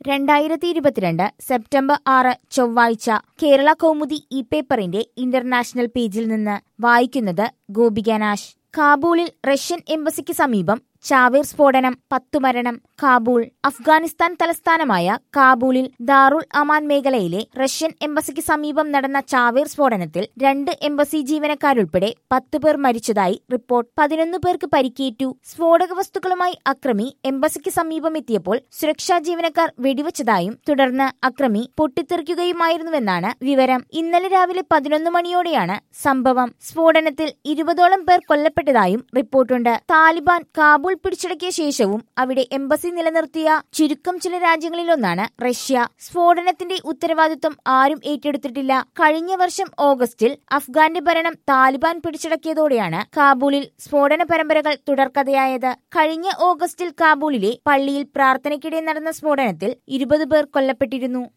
രണ്ടായിരത്തി ഇരുപത്തിരണ്ട് സെപ്റ്റംബർ ആറ് ചൊവ്വാഴ്ച കേരള കൗമുദി ഇ പേപ്പറിന്റെ ഇന്റർനാഷണൽ പേജിൽ നിന്ന് വായിക്കുന്നത് ഗോപികനാശ് കാബൂളിൽ റഷ്യൻ എംബസിക്ക് സമീപം ചാവേർ സ്ഫോടനം പത്തു മരണം കാബൂൾ അഫ്ഗാനിസ്ഥാൻ തലസ്ഥാനമായ കാബൂളിൽ ദാറുൾ അമാൻ മേഖലയിലെ റഷ്യൻ എംബസിക്ക് സമീപം നടന്ന ചാവേർ സ്ഫോടനത്തിൽ രണ്ട് എംബസി ജീവനക്കാരുൾപ്പെടെ പത്ത് പേർ മരിച്ചതായി റിപ്പോർട്ട് പതിനൊന്ന് പേർക്ക് പരിക്കേറ്റു സ്ഫോടക വസ്തുക്കളുമായി അക്രമി എംബസിക്ക് സമീപം എത്തിയപ്പോൾ സുരക്ഷാ ജീവനക്കാർ വെടിവെച്ചതായും തുടർന്ന് അക്രമി പൊട്ടിത്തെറിക്കുകയുമായിരുന്നുവെന്നാണ് വിവരം ഇന്നലെ രാവിലെ പതിനൊന്ന് മണിയോടെയാണ് സംഭവം സ്ഫോടനത്തിൽ ഇരുപതോളം പേർ കൊല്ലപ്പെട്ടതായും റിപ്പോർട്ടുണ്ട് താലിബാൻ കാബൂൾ പിടിച്ചടക്കിയ ശേഷവും അവിടെ എംബസി നിലനിർത്തിയ ചുരുക്കം ചില രാജ്യങ്ങളിലൊന്നാണ് റഷ്യ സ്ഫോടനത്തിന്റെ ഉത്തരവാദിത്വം ആരും ഏറ്റെടുത്തിട്ടില്ല കഴിഞ്ഞ വർഷം ഓഗസ്റ്റിൽ അഫ്ഗാന്റെ ഭരണം താലിബാൻ പിടിച്ചടക്കിയതോടെയാണ് കാബൂളിൽ സ്ഫോടന പരമ്പരകൾ തുടർക്കഥയായത് കഴിഞ്ഞ ഓഗസ്റ്റിൽ കാബൂളിലെ പള്ളിയിൽ പ്രാർത്ഥനയ്ക്കിടെ നടന്ന സ്ഫോടനത്തിൽ ഇരുപത് പേർ കൊല്ലപ്പെട്ടിരുന്നു